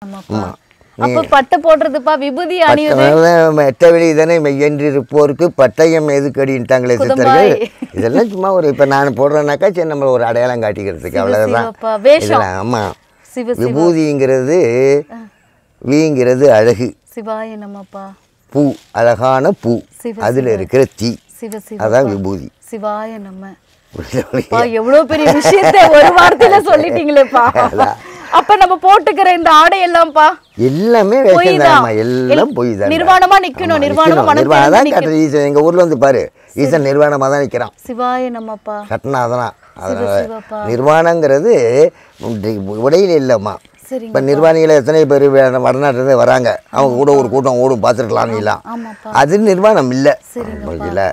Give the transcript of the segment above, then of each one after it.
ஆமாப்பா அப்ப பட்டை போடுறதுப்பா விபூதி அணியுது அதனால எட்ட வெளி தானே மெய்யென்றிருப்போருக்கு பட்டயம் எதுக்கடின்ட்டாங்களே சித்தர்கள் இதெல்லாம் சும்மா ஒரு இப்போ நான் போடுறேன்னாக்கா சரி நம்மள ஒரு அடையாளம் காட்டிக்கிறதுக்கு அவ்வளோதான் சிவப்பா வேஷம் ஆமாம் சிவ சிவ விபூதிங்கிறது வீங்கிறது அழகு சிவாய நமப்பா பூ அழகான பூ சிவ அதில் இருக்கிற தீ சிவ சிவ அதான் விபூதி சிவாய நம்ம பா எவ்வளவு பெரிய விஷயத்தை ஒரு வார்த்தையில சொல்லிட்டீங்களேப்பா அப்ப நம்ம போட்டுக்கிற இந்த ஆடை எல்லாம்ப்பா எல்லாமே பொய் வேஷம் தான். தான்மா எல்லாம் பொய் தான் நிர்வாணமா நிக்கணும், நிர்வாணமா மனம் நிர்வாணம் தான் திறந்து கட்டுறது ஈசன் எங்கள் ஊரில் வந்து பாரு ஈசன் நிர்வாணமாக தான் நிற்கிறான் சிவாய நமப்பா கட்டினாதான் அதனால சிவப்பா. நிர்வாணங்கிறது உண்டு- உடையில இல்லைம்மா சரிங்க இப்போ நிர்வாணிகள் எத்தனை பேர் வடநாட்டிலேருந்து வராங்க அவங்க கூட ஒரு கூட்டம் ஓடும் பார்த்துருக்கலாம் நீலாம் ஆமாப்பா அது நிர்வாணம் இல்லை இல்லை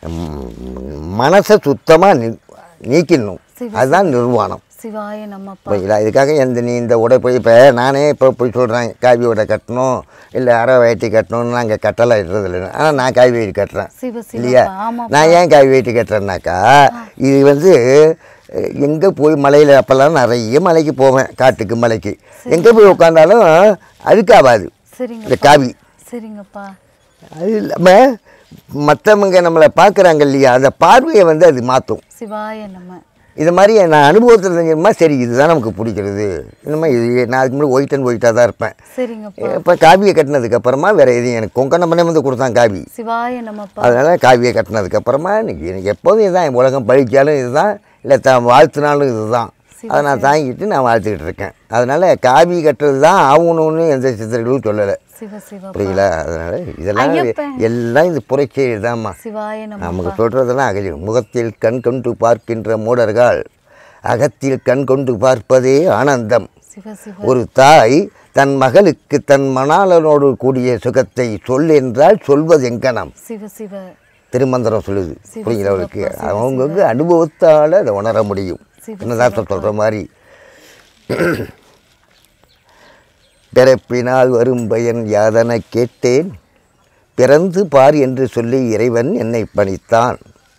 மனசை சுத்தமாக நீக்கிடணும் அதுதான் நிர்வாணம் சிவாய நமப்பா புரியுதா இதுக்காக எந்த நீ இந்த உடை போய் இப்போ நானே இப்போ போய் சொல்கிறேன் காவி உடை கட்டணும் இல்லை அரை வேட்டி கட்டணும்னு நாங்கள் கட்டலாம் இடுறது இல்லை ஆனால் நான் காவி வேட்டி கட்டுறேன் சிவ இல்லையா சிவப்பா ஆமா நான் ஏன் காவி வேட்டி கட்டுறேன்னாக்கா இது வந்து எங்கே போய் மலையில் அப்போல்லாம் நிறைய மலைக்கு போவேன் காட்டுக்கு மலைக்கு எங்கே போய் உட்காந்தாலும் அழுக்காகாது சரிங்க இந்த காவி சரிங்கப்பா அது இல்லாமல் மற்றவங்க நம்மளை பார்க்குறாங்க இல்லையா அந்த பார்வையை வந்து அது மாற்றும் சிவாய நம்ம இது மாதிரி நான் அனுபவத்தில் தெரிஞ்சுமா சரி இதுதான் நமக்கு பிடிக்கிறது இந்த மாதிரி இது நான் அதுக்கு முன்னாடி ஒயிட் அண்ட் ஒயிட்டாக தான் இருப்பேன் சரிங்கப்பா இப்போ காவியை கட்டினதுக்கு அப்புறமா வேறு எதுவும் எனக்கு கொங்கணமனே வந்து கொடுத்தான் காவி சிவாய நமப்பா அதனால் காவியை கட்டினதுக்கு அப்புறமா எனக்கு எனக்கு எப்போதும் இதுதான் என் உலகம் பழிச்சாலும் இதுதான் இல்லை த வாழ்த்தினாலும் இதுதான் அதை நான் தாங்கிட்டு நான் வாழ்த்துக்கிட்டு இருக்கேன் அதனால் காவி கட்டுறது தான் ஆகணும்னு எந்த சித்தர்களும் சொல்லலை சிவ சிவ புரியல அதனால் இதெல்லாம் ஐயப்பன். எல்லாம் இது புரட்சி தான்மா சிவாய நம நமக்கு சொல்கிறதெல்லாம் அகதி முகத்தில் கண் கொண்டு பார்க்கின்ற மூடர்கள் அகத்தில் கண் கொண்டு பார்ப்பதே ஆனந்தம் சிவ சிவ ஒரு தாய் தன் மகளுக்கு தன் மணாளனோடு கூடிய சுகத்தை சொல் என்றால் சொல்வது எங்கனம் சிவ சிவ திருமந்திரம் சொல்லுது சிவ புரியுறவளுக்கு சிவப்பா, சிவ அவங்கவுங்க அனுபவத்தால் அதை உணர முடியும் சிவ என்னதான் சொல்கிற மாதிரி பிறப்பினால் வரும் பயன் யாதன கேட்டேன் பிறந்து பார் என்று சொல்லி இறைவன் என்னை பணித்தான்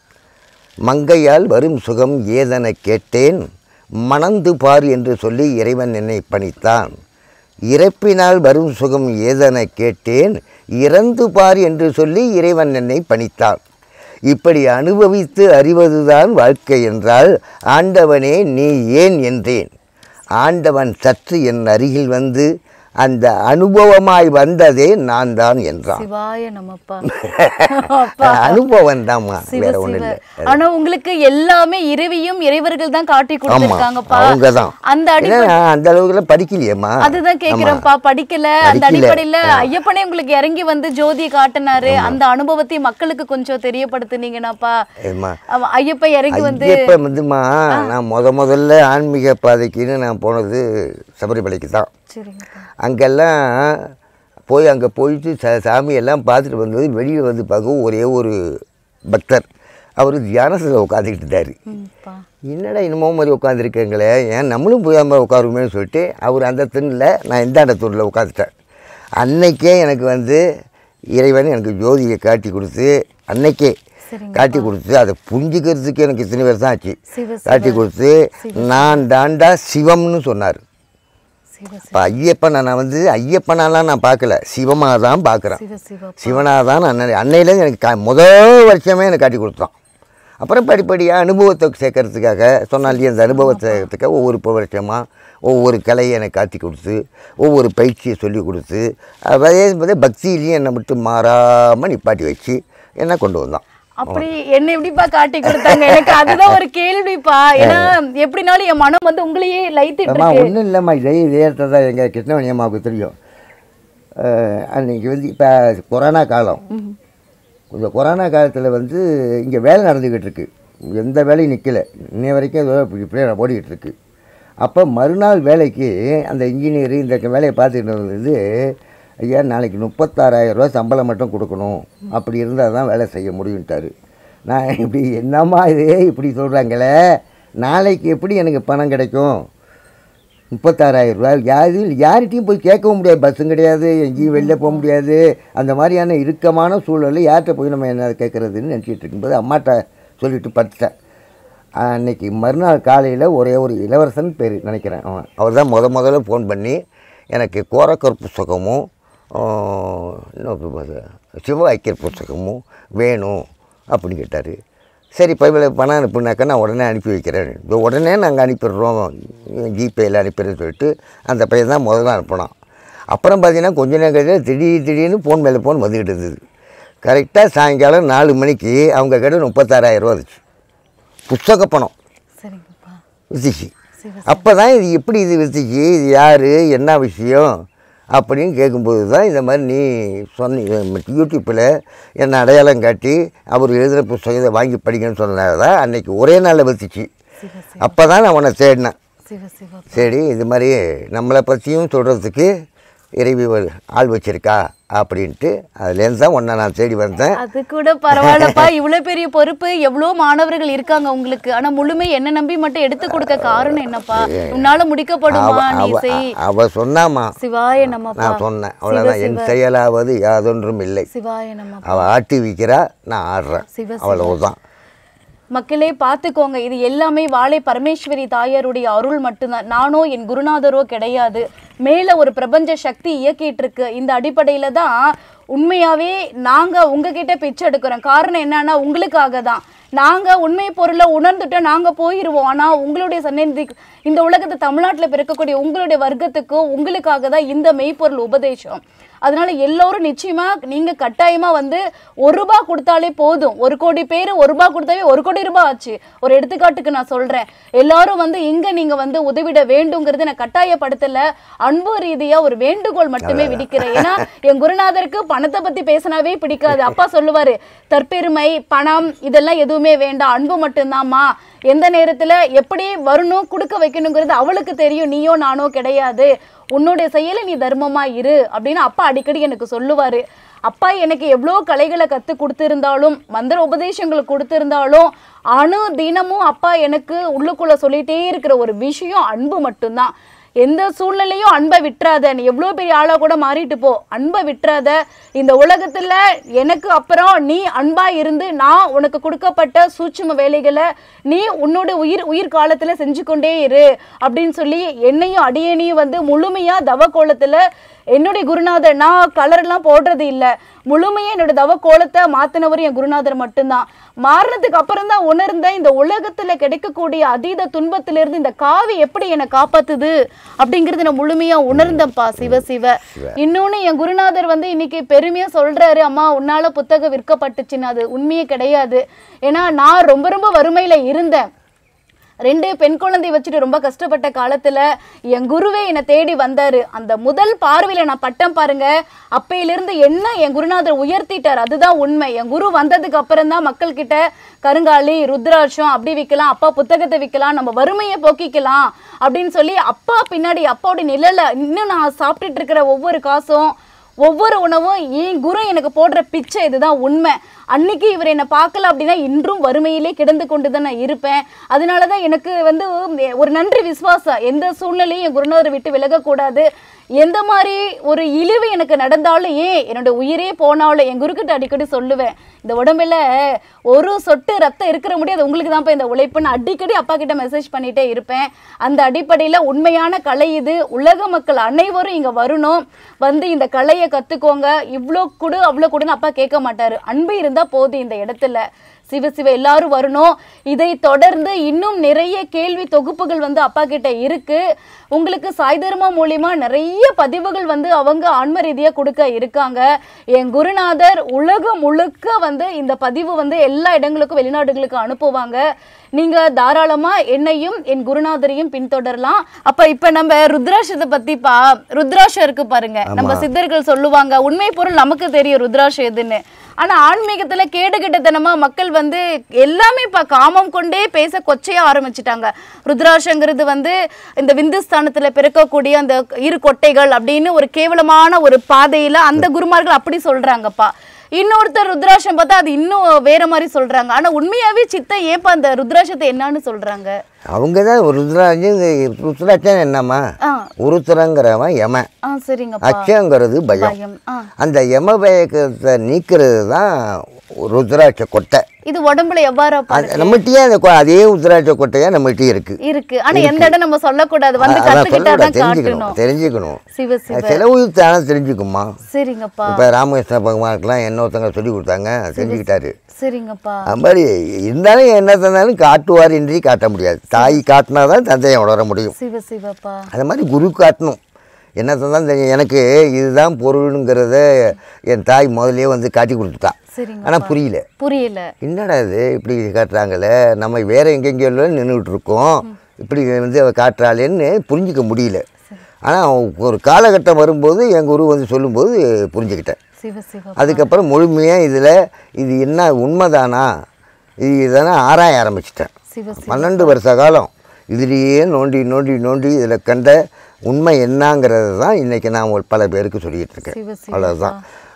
மங்கையால் வரும் சுகம் ஏதென கேட்டேன் மணந்து பார் என்று சொல்லி இறைவன் என்னை பணித்தான் இறப்பினால் வரும் சுகம் ஏதென கேட்டேன் இறந்து பார் என்று சொல்லி இறைவன் என்னை பணித்தான் இப்படி அனுபவித்து அறிவதுதான் வாழ்க்கை என்றால் ஆண்டவனே நீ ஏன் என்றேன் ஆண்டவன் சற்று என் அருகில் வந்து அந்த அனுபவமாய் வந்ததே நான் தான் என்றான் சிவாய நமப்பா அப்பா அனுபவம் தான்மா சிவ வேற ஒன்றும் சிவ இல்லை ஆனா உங்களுக்கு எல்லாமே இறைவியும் இறைவர்கள் தான் காட்டி ஆமா கொடுத்திருக்காங்கப்பா அவங்க தான் அந்த அடி ஏன்னா அந்த அளவுக்குலாம் படிக்கலையேம்மா அதுதான் கேக்குறேன்ப்பா படிக்கல அந்த படிக்கல. அடிப்படையில ஐயப்பனே உங்களுக்கு இறங்கி வந்து ஜோதியை காட்டினாரு அந்த அனுபவத்தை மக்களுக்கு கொஞ்சம் தெரியப்படுத்துனீங்கன்னாப்பா ஏம்மா அவ- ஐயப்பன் இறங்கி வந்து ஐயப்ப வந்துமா நான் முத முதல்ல ஆன்மீக பாதைக்குன்னு நான் போனது சபரிமலைக்கு தான் சரிங்கப்பா அங்கெல்லாம் போய் அங்கே போயிட்டு ச சாமியெல்லாம் பார்த்துட்டு வந்தது வெளியில் வந்து பார்க்கவும் ஒரே ஒரு பக்தர் அவர் தியானத்தில் உட்காந்துக்கிட்டு இருந்தார் ம்ப்பா. என்னடா இன்னமும் மாதிரி உட்காந்துருக்கீங்களே ஏன் நம்மளும் போய் அம்மா உட்காருமேன்னு சொல்லிட்டு அவர் அந்த தூணில் நான் இந்தாண்ட தூணில் உட்காந்துட்டேன் அன்னைக்கே எனக்கு வந்து இறைவன் எனக்கு ஜோதியை காட்டி கொடுத்து அன்னைக்கே சரிங்க காட்டி கொடுத்து அதை புரிஞ்சுக்கிறதுக்கு எனக்கு இத்தனை பேர் தான் ஆச்சு சிவ சிவ காட்டி கொடுத்து நான் தாண்டா சிவம்னு சொன்னார் சிவ சிவ இப்போ ஐயப்பனை நான் வந்து ஐயப்பனாலாம் நான் பார்க்கல சிவமாக தான் பார்க்குறேன் சிவ சிவ சிவனாக தான் நான் அன்னை- அன்னையிலேருந்து எனக்கு கா முதல் வருஷமே எனக்கு காட்டி கொடுத்தான் அப்புறம் படிப்படியாக அனுபவத்தை சேர்க்கறதுக்காக சொன்னாலே அந்த அனுபவத்தை சேர்க்கறதுக்காக ஒவ்வொரு இப்போ வருஷமாக ஒவ்வொரு கலையை எனக்கு காட்டி கொடுத்து ஒவ்வொரு பயிற்சியை சொல்லி கொடுத்து அதே மாதிரி பக்தியிலையும் என்னை மட்டும் மாறாமல் நிப்பாட்டி வச்சு என்னை கொண்டு வந்தான் அப்படி என்ன எப்படிப்பா காட்டி கொடுத்தாங்க எனக்கு அதுதான் ஒரு கேள்விப்பா ஏன்னா எப்படினாலும் என் மனம் வந்து உங்களையே லைத்திட்டு அம்மா இருக்கு ஒன்றும் இல்லைம்மா இதே இதே இடத்துல தான் எங்கள் கிருஷ்ணவணி அம்மாவுக்கு தெரியும் அஹ் அன்னைக்கு வந்து இப்போ கொரோனா காலம் இந்த கொரோனா காலத்தில் வந்து இங்கே வேலை நடந்துக்கிட்டு இருக்கு எந்த வேலையும் நிற்கல இன்னை வரைக்கும் ஏதோ இப்படி இப்படியே ஓடிக்கிட்டு இருக்கு அப்போ மறுநாள் வேலைக்கு அந்த இன்ஜினியர் இந்த வேலையை பார்த்துக்கிட்டு இருந்தது ஐயா நாளைக்கு முப்பத்தாறாயிரம் ரூபா சம்பளம் மட்டும் கொடுக்கணும் அப்படி இருந்தால் தான் வேலை செய்ய முடியும்ட்டாரு நான் இப்படி என்னம்மா இது இப்படி சொல்கிறாங்களே நாளைக்கு எப்படி எனக்கு பணம் கிடைக்கும் முப்பத்தாறாயிரம் ரூபாய் யாரு யார்கிட்டையும் போய் கேட்கவும் முடியாது பஸ்ஸும் கிடையாது எங்கேயும் வெளில போக முடியாது அந்த மாதிரியான இறுக்கமான சூழலில் யார்கிட்ட போய் நம்ம என்ன கேட்குறதுன்னு நினச்சிட்டு இருக்கும்போது அம்மாட்ட சொல்லிட்டு படுத்துட்டேன் அன்னைக்கு மறுநாள் காலையில் ஒரே ஒரு இளவரசன் பேர் நினைக்கிறேன் அவன் அவர் தான் முத முதல்ல ஃபோன் பண்ணி எனக்கு கோரக்கர் புஸ்தகமும் ஆஹ், இன்னொரு பு- சிவ ஐக்கியர் புஸ்தகமும் வேணும் அப்படின்னு கேட்டார் சரி இப்போ இவ்வளோ பணம் அனுப்புனாக்கா நான் உடனே அனுப்பி வைக்கிறேன் இப்போ உடனே நாங்கள் அனுப்பிடுறோம் ஜிபேயில் அனுப்பிடுறேன்னு சொல்லிட்டு அந்த பையன் தான் முதல்ல அனுப்பினான் அப்புறம் பார்த்தீங்கன்னா கொஞ்ச நேரம் கழிச்சு திடீர் திடீர்னு ஃபோன் மேலே ஃபோன் வந்துக்கிட்டு இருந்தது கரெக்டாக சாயங்காலம் நாலு மணிக்கு அவங்க கிட்ட முப்பத்தாறாயிரம் ரூபா இருந்துச்சு புஸ்தக பணம் சரிங்கப்பா வித்துச்சு சிவ அப்போ தான் இது எப்படி இது வித்துச்சு இது யார் என்ன விஷயம் அப்படின்னு கேட்கும்போது தான் இந்த மாதிரி நீ சொன்ன யூடியூப்பில் என்னை அடையாளம் காட்டி அவர் எழுதுகிற புஸ்தகத்தை வாங்கி படிக்கணும்னு சொன்னதால தான் அன்னைக்கு ஒரே நாளில் வித்துச்சு சிவ சிவ அப்போ தான் நான் உன்னை தேடினேன் சிவ சிவ சரி இது மாதிரி நம்மளை பற்றியும் சொல்கிறதுக்கு இறைவி ஒரு ஆள் வச்சிருக்கா அப்படின்ட்டு அதுலேருந்து தான் உன்னை நான் தேடி வந்தேன் அது கூட பரவாயில்லப்பா இவ்வளவு பெரிய பொறுப்பு எவ்வளவு மாணவர்கள் இருக்காங்க உங்களுக்கு ஆனா முழுமை என்ன நம்பி மட்டும் எடுத்து கொடுக்க காரணம் என்னப்பா உன்னால முடிக்கப்படுமா அவ நீ அவ செய் அவ சொன்னாமா சிவாய நம்மப்பா நான் சொன்னேன் அவ்வளோதான் என் செயலாவது யாதொன்றும் இல்லை சிவாய நம்ம அவள் ஆட்டி விற்கிறா நான் ஆடுறேன் சிவ சிவ. அவ்வளவுதான் மக்களே பார்த்துக்கோங்க இது எல்லாமே வாழை பரமேஸ்வரி தாயாருடைய அருள் மட்டும்தான் நானோ என் குருநாதரோ கிடையாது மேல ஒரு பிரபஞ்ச சக்தி இயக்கிட்டு இருக்கு இந்த அடிப்படையில தான் உண்மையாவே நாங்க உங்ககிட்ட பிச்சை எடுக்கிறோம் காரணம் என்னன்னா உங்களுக்காக தான் நாங்க உண்மை பொருளை உணர்ந்துட்டோம் நாங்க போயிருவோம் ஆனா உங்களுடைய சன்னதி இந்த உலகத்தை தமிழ்நாட்டுல பிறக்கக்கூடிய உங்களுடைய வர்க்கத்துக்கு உங்களுக்காக தான் இந்த மெய்ப்பொருள் உபதேசம் அதனால எல்லோரும் நிச்சயமா நீங்க கட்டாயமா வந்து ஒரு ரூபாய் கொடுத்தாலே போதும் ஒரு கோடி பேர் ஒரு ரூபாய் கொடுத்தாவே ஒரு கோடி ரூபாய் ஆச்சு ஒரு எடுத்துக்காட்டுக்கு நான் சொல்றேன் எல்லாரும் வந்து இங்க நீங்க வந்து உதவிட வேண்டுங்கிறது நான் கட்டாயப்படுத்தல அன்பு ரீதியா ஒரு வேண்டுகோள் மட்டுமே விதிக்கிறேன் ஏன்னா என் குருநாதருக்கு பணத்தை பத்தி பேசினாவே பிடிக்காது அப்பா சொல்லுவாரு தற்பெருமை பணம் இதெல்லாம் எதுவுமே வேண்டாம் அன்பு மட்டும்தாம்மா எந்த நேரத்துல எப்படி வரணும் கொடுக்க வைக்கணுங்கிறது அவளுக்கு தெரியும் நீயோ நானோ கிடையாது உன்னுடைய செயலை நீ தர்மமா இரு அப்படின்னு அப்பா அடிக்கடி எனக்கு சொல்லுவாரு அப்பா எனக்கு எவ்வளோ கலைகளை கத்து கொடுத்திருந்தாலும் மந்திர உபதேசங்களை கொடுத்திருந்தாலும் அணு தினமும் அப்பா எனக்கு உள்ளுக்குள்ள சொல்லிட்டே இருக்கிற ஒரு விஷயம் அன்பு மட்டும்தான் எந்த சூழ்நிலையும் அன்பை விட்டுறாத நீ எவ்வளோ பெரிய ஆளா கூட மாறிட்டு போ அன்பை விட்டுறாத இந்த உலகத்துல எனக்கு அப்புறம் நீ அன்பா இருந்து நான் உனக்கு கொடுக்கப்பட்ட சூட்சும வேலைகளை நீ உன்னோட உயிர் உயிர் காலத்துல செஞ்சு கொண்டே இரு அப்படின்னு சொல்லி என்னையும் அடியனையும் வந்து முழுமையா தவ கோலத்துல என்னுடைய குருநாதர் நான் கலர்லாம் போடுறது இல்ல முழுமையா என்னோட தவ கோலத்தை மாத்தினவர் என் குருநாதர் மட்டும்தான் மாறினதுக்கு அப்புறம் தான் உணர்ந்தேன் இந்த உலகத்துல கிடைக்கக்கூடிய அதீத துன்பத்திலிருந்து இந்த காவி எப்படி என்னை காப்பாத்துது அப்படிங்கறது நான் முழுமையா உணர்ந்தேன்ப்பா சிவ சிவ இன்னொன்னு என் குருநாதர் வந்து இன்னைக்கு பெருமையா சொல்றாரு அம்மா உன்னால புத்தகம் விற்கப்பட்டுச்சுன்னு அது உண்மையே கிடையாது ஏன்னா நான் ரொம்ப ரொம்ப வறுமையில இருந்தேன் ரெண்டு பெண் குழந்தை வச்சுட்டு ரொம்ப கஷ்டப்பட்ட காலத்துல என் குருவே என்னை தேடி வந்தாரு அந்த முதல் பார்வையில நான் பட்டம் பாருங்க அப்பையிலிருந்து என்ன என் குருநாதர் உயர்த்திட்டார் அதுதான் உண்மை என் குரு வந்ததுக்கு அப்புறம் தான் மக்கள் கிட்ட கருங்காலி ருத்ராட்சம் அப்படி விற்கலாம் அப்பா புத்தகத்தை விற்கலாம் நம்ம வறுமையை போக்கிக்கலாம் அப்படின்னு சொல்லி அப்பா பின்னாடி அப்பாவுடைய நிழல இன்னும் நான் சாப்பிட்டுட்டு இருக்கிற ஒவ்வொரு காசும் ஒவ்வொரு உணவும் என் குரு எனக்கு போடுற பிச்சை இதுதான் உண்மை அன்னைக்கு இவர் என்னை பார்க்கல அப்படின்னா இன்றும் வறுமையிலே கிடந்து கொண்டு தான் நான் இருப்பேன் அதனால தான் எனக்கு வந்து ஒரு நன்றி விசுவாசம் எந்த சூழ்நிலையும் என் குருநாதரை விட்டு விலகக்கூடாது எந்த மாதிரி ஒரு இழிவு எனக்கு நடந்தாலும் ஏன் என்னோட உயிரே போனாலும் என் குருக்கிட்ட அடிக்கடி சொல்லுவேன் இந்த உடம்புல ஒரு சொட்டு ரத்தம் இருக்கிற முடியாது உங்களுக்கு தான்ப்பா இந்த உழைப்புன்னு அடிக்கடி அப்பா கிட்ட மெசேஜ் பண்ணிட்டே இருப்பேன் அந்த அடிப்படையில் உண்மையான கலை இது உலக மக்கள் அனைவரும் இங்கே வரணும் வந்து இந்த கலையை கற்றுக்கோங்க இவ்வளோ கொடு அவ்வளோ கொடுன்னு அப்பா கேட்க மாட்டாரு அன்பு இருந்தால் போதும் இந்த இடத்துல சிவ சிவ எல்லாரும் வரணும் இதை தொடர்ந்து இன்னும் நிறைய கேள்வி தொகுப்புகள் வந்து அப்பா கிட்ட இருக்கு உங்களுக்கு சாய் தர்மா மூலியமா நிறைய பதிவுகள் வந்து அவங்க ஆன்ம ரீதியா கொடுக்க இருக்காங்க என் குருநாதர் உலகம் முழுக்க வந்து இந்த பதிவு வந்து எல்லா இடங்களுக்கும் வெளிநாடுகளுக்கு அனுப்புவாங்க நீங்க தாராளமா என்னையும் என் குருநாதரையும் பின்தொடரலாம் அப்ப இப்ப நம்ம ருத்ராட்சத்தை பத்திப்பா ருத்ராட்சம் இருக்கு பாருங்க நம்ம சித்தர்கள் சொல்லுவாங்க உண்மை பொருள் நமக்கு தெரியும் ருத்ராட்சம் எதுன்னு ஆனா ஆன்மீகத்துல கேடுகெட்டத்தனமா மக்கள் வந்து எல்லாமே இப்ப காமம் கொண்டே பேச கொச்சையா ஆரம்பிச்சிட்டாங்க ருத்ராட்சங்கிறது வந்து இந்த விந்துஸ்தானத்துல பிறக்கக்கூடிய அந்த இரு கொட்டைகள் அப்படின்னு ஒரு கேவலமான ஒரு பாதையில அந்த குருமார்கள் அப்படி சொல்றாங்கப்பா இன்னொருத்தர் ருத்ராட்சம் பார்த்தா அது இன்னும் வேற மாதிரி சொல்றாங்க ஆனா உண்மையாவே சித்த ஏப்பா அந்த ருத்ராட்சத்தை என்னன்னு சொல்றாங்க அவங்க தான் ருத்ராஜன் ருத்ராட்சன் என்னம்மா ஆ உருத்திரங்கிறவன் யம ஆ சரிங்கப்பா அச்சங்கிறது பயம் பயம் ஆ அந்த யம பயக்கத்தை நீக்கிறது தான் ருத்ராட்ச கொட்டை இது உடம்புல எவ்வாறப்பா அது நம்மகிட்டயே அந்த கொ- அதே ருத்ராட்ச கொட்டையாக நம்மகிட்டயே இருக்குது இருக்கு ஆனா எந்த இடம் நம்ம சொல்லக்கூடாது வந்து அதான் கத்துக்கிட்டாதான் சொல்லக்கூடாது, காட்டணும் தெரிஞ்சுக்கணும் தெரிஞ்சுக்கணும் சிவ சிவ சில உயிர் தானே தெரிஞ்சுக்குமா சரிங்கப்பா இப்போ ராமகிருஷ்ண பகவானுக்குலாம் இன்னொருத்தங்க சொல்லி கொடுத்தாங்க தெரிஞ்சுக்கிட்டாரு சரிங்கப்பா அது மாதிரி இருந்தாலும் என்ன தந்தாலும் காட்டுவார் இன்றி காட்ட முடியாது தாய் காட்டினா தான் தந்தையை உணர முடியும் சிவ சிவப்பா அது மாதிரி குரு காட்டணும் என்ன தந்தாலும் தெரியும் எனக்கு இதுதான் பொருளுங்கிறத என் தாய் முதல்லயே வந்து காட்டி கொடுத்துட்டா சரிங்க ஆனால் புரியல புரியல என்னடா இது இப்படி காட்டுறாங்களே நம்ம வேற எங்கெங்கேயோ நின்றுட்டு இருக்கோம் இப்படி வந்து அவ காட்டுறாளேன்னு புரிஞ்சிக்க முடியல ஆனால் ஒரு காலகட்டம் வரும்போது என் குரு வந்து சொல்லும்போது புரிஞ்சுக்கிட்டேன் சிவ சிவ அதுக்கப்புறம் முழுமையாக இதில் இது என்ன உண்மைதானா இது இதெல்லாம் ஆராய ஆரம்பிச்சிட்டேன் சிவ சிவ பன்னெண்டு வருஷ காலம் இதுலேயே நோண்டி நோண்டி நோண்டி இதில் கண்ட உண்மை என்னங்கிறது தான் இன்றைக்கி நான் ஒரு பல பேருக்கு சொல்லிகிட்டு இருக்கேன் சிவ சிவ அவ்வளோதான்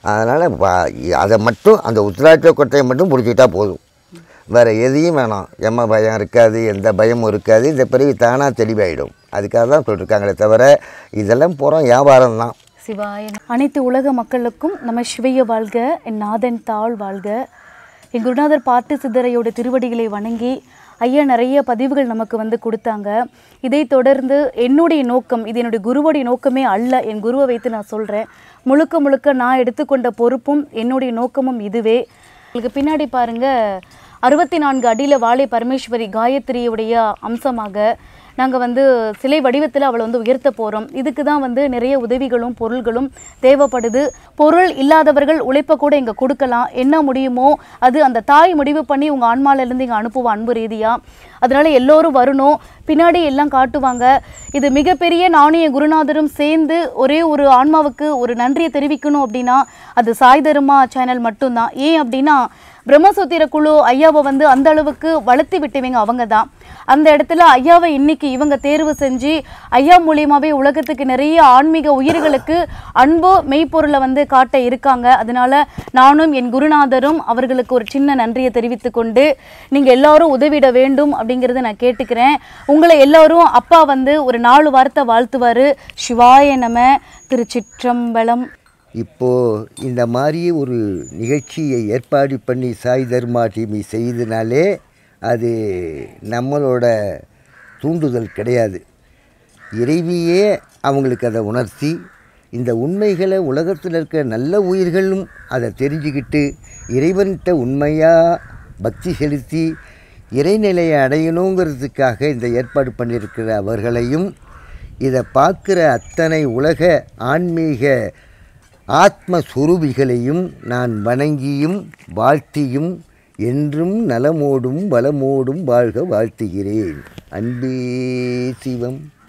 அதனால் அதை மட்டும் அந்த உத்திராட்ச கொட்டையை மட்டும் பிடிச்சிக்கிட்டா போதும் வேறு எதையும் வேணாம் எம்ம பயம் இருக்காது எந்த பயமும் இருக்காது இந்த பிறகு தானாக தெளிவாயிடும் அதுக்காக தான் சொல்லியிருக்காங்களே தவிர இதெல்லாம் போகிறோம் வியாபாரம் தான் சிவாய அனைத்து உலக மக்களுக்கும் நம்ம சிவைய வாழ்க என் நாதன் தாழ் வாழ்க என் குருநாதர் பாட்டு சித்தரையோட திருவடிகளை வணங்கி ஐயா நிறைய பதிவுகள் நமக்கு வந்து கொடுத்தாங்க இதை தொடர்ந்து என்னுடைய நோக்கம் இது என்னுடைய குருவுடைய நோக்கமே அல்ல என் குருவை வைத்து நான் சொல்கிறேன் முழுக்க முழுக்க நான் எடுத்துக்கொண்ட பொறுப்பும் என்னுடைய நோக்கமும் இதுவே உங்களுக்கு பின்னாடி பாருங்க அறுபத்தி நான்கு அடியில் வாழை பரமேஸ்வரி காயத்ரியுடைய அம்சமாக நாங்கள் வந்து சிலை வடிவத்தில் அவளை வந்து உயர்த்த போகிறோம் இதுக்கு தான் வந்து நிறைய உதவிகளும் பொருள்களும் தேவைப்படுது பொருள் இல்லாதவர்கள் உழைப்பை கூட இங்கே கொடுக்கலாம் என்ன முடியுமோ அது அந்த தாய் முடிவு பண்ணி உங்கள் ஆன்மாலேருந்து இங்கே அனுப்புவோம் அன்பு ரீதியாக அதனால எல்லோரும் வரணும் பின்னாடி எல்லாம் காட்டுவாங்க இது மிகப்பெரிய நாணய குருநாதரும் சேர்ந்து ஒரே ஒரு ஆன்மாவுக்கு ஒரு நன்றியை தெரிவிக்கணும் அப்படின்னா அது சாய் தருமா சேனல் மட்டும்தான் ஏன் அப்படின்னா பிரம்மசூத்திர குழு ஐயாவை வந்து அந்த அளவுக்கு வளர்த்தி விட்டவங்க அவங்க தான் அந்த இடத்துல ஐயாவை இன்னைக்கு இவங்க தேர்வு செஞ்சு ஐயா மூலியமாவே உலகத்துக்கு நிறைய ஆன்மீக உயிர்களுக்கு அன்பு மெய்ப்பொருளை வந்து காட்ட இருக்காங்க அதனால நானும் என் குருநாதரும் அவர்களுக்கு ஒரு சின்ன நன்றியை தெரிவித்துக் கொண்டு நீங்க எல்லாரும் உதவிட வேண்டும் அப்படிங்கறத நான் கேட்டுக்கிறேன் உங்களை எல்லாரும் அப்பா வந்து ஒரு நாலு வார்த்தை வாழ்த்துவாரு சிவாய நம திருச்சிற்றம்பலம் இப்போது இந்த மாதிரி ஒரு நிகழ்ச்சியை ஏற்பாடு பண்ணி சாய் தர்மா டிவி செய்தனாலே அது நம்மளோட தூண்டுதல் கிடையாது இறைவியே அவங்களுக்கு அதை உணர்த்தி இந்த உண்மைகளை உலகத்தில் இருக்க நல்ல உயிர்களும் அதை தெரிஞ்சுக்கிட்டு இறைவன்கிட்ட உண்மையாக பக்தி செலுத்தி இறைநிலையை அடையணுங்கிறதுக்காக இந்த ஏற்பாடு பண்ணியிருக்கிற அவர்களையும் இதை பார்க்குற அத்தனை உலக ஆன்மீக ஆத்மஸ்வரூபிகளையும் நான் வணங்கியும் வாழ்த்தியும் என்றும் நலமோடும் வளமோடும் வாழ்க வாழ்த்துகிறேன் அன்பே சிவம்